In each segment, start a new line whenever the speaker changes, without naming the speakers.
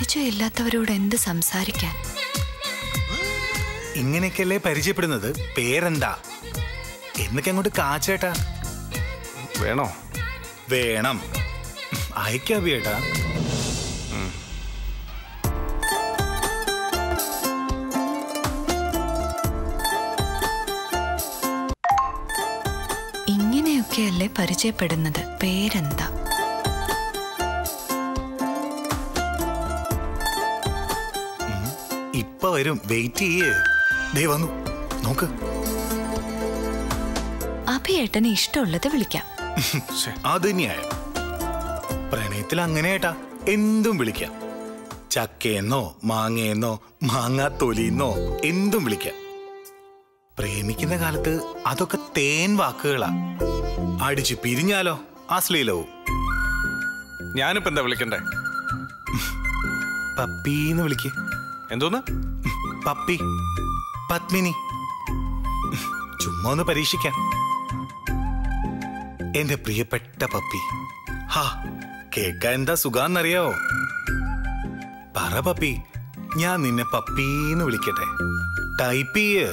പരിചയമില്ലാത്തവരോട് എന്ത് സംസാരിക്കാൻ
ഇങ്ങനെയൊക്കെയല്ലേ പരിചയപ്പെടുന്നത് പേരെന്താ എന്നൊക്കെ അങ്ങോട്ട് കാച്ചേട്ടാ
വേണോ
വേണം അയക്കാ ബിയേട്ടാ
ഇങ്ങനെയൊക്കെയല്ലേ പരിചയപ്പെടുന്നത് പേരെന്താ
ഇപ്പൊ വരും വെയിറ്റ് ചെയ്യേ ദേ വന്നു നോക്ക്
അഭിയേട്ടന് ഇഷ്ടമുള്ളത് വിളിക്കാം
അത് തന്നെയായ പ്രണയത്തിൽ അങ്ങനെയാട്ടാ എന്തും വിളിക്കാം ചക്കയെന്നോ മാങ്ങയെന്നോ മാങ്ങാത്തൊലിന്നോ എന്തും വിളിക്കാം പ്രേമിക്കുന്ന കാലത്ത് അതൊക്കെ തേൻ വാക്കുകളാ അടിച്ചു പിരിഞ്ഞാലോ അശ്ലീലവും
ഞാനിപ്പോ എന്താ വിളിക്കണ്ടേ
പപ്പീന്ന് വിളിക്ക്
എന്തോന്ന്
പപ്പി പത്മിനി ചുമ്മാ ഒന്ന് പരീക്ഷിക്കാം എന്റെ പ്രിയപ്പെട്ട പപ്പി ഹാ കേക്കാൻ എന്താ സുഖാന്നറിയാവോ പറ പപ്പി ഞാൻ നിന്നെ പപ്പീന്ന് വിളിക്കട്ടെ ടൈപ്പ് ചെയ്യ്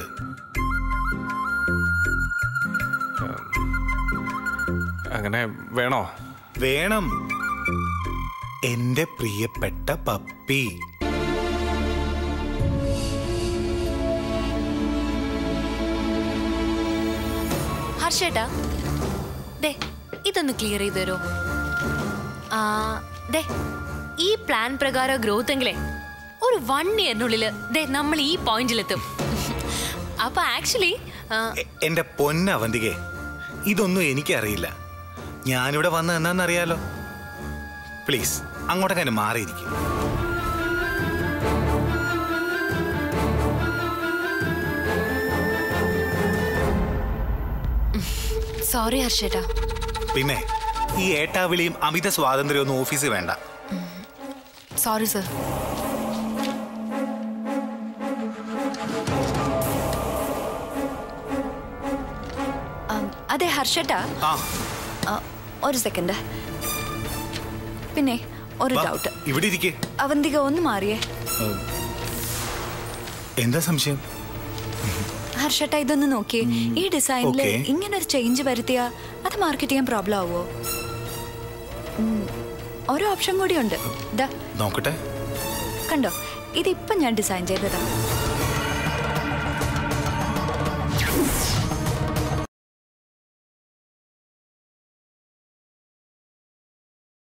അങ്ങനെ വേണോ
വേണം എന്റെ പ്രിയപ്പെട്ട പപ്പി
ഹർഷേട്ടാ ദേ ഇതൊന്ന് ക്ലിയർ ചെയ്ത് തരോ ആ ദേ ഈ പ്ലാൻ പ്രകാരം ഗ്രോത്ത് എങ്കിലേ ഒരു വൺ ഇയറിനുള്ളിൽ ദേ നമ്മൾ ഈ പോയിന്റിലെത്തും അപ്പൊ ആക്ച്വലി
എ- എന്റെ പൊന്നവന്തികെ ഇതൊന്നും എനിക്കറിയില്ല ഞാനിവിടെ വന്ന എന്നാന്നറിയാലോ പ്ലീസ് അങ്ങോട്ടൊക്കെ മാറിയിരിക്കും
സോറി ഹർഷേട്ടാ
പിന്നെ ഈ ഏട്ടാവിളിയും അമിത സ്വാതന്ത്ര്യമൊന്നും ഓഫീസിൽ വേണ്ട
സോറി സർ
അതെ ഹർഷട്ടാ
ആ
ഒരു സെക്കൻഡ് പിന്നെ ഒരു
വാ,
ഡൗട്ട്
ഇവിടെ ഇരിക്കേ
അവന്തിക ഒന്ന് മാറിയേ
എന്താ സംശയം
ഹർഷട്ട ഇതൊന്ന് നോക്കിയേ ഈ ഡിസൈനിൽ
Okay.
ഇങ്ങനെ ഒരു ചേഞ്ച് വരുത്തിയാ അത് മാർക്കറ്റ് ചെയ്യാൻ പ്രോബ്ലം ആവോ ഉം, ഒരു ഓപ്ഷൻ കൂടിയുണ്ട് ദാ
നോക്കട്ടെ
കണ്ടോ ഇതിപ്പം ഞാൻ ഡിസൈൻ ചെയ്തതാ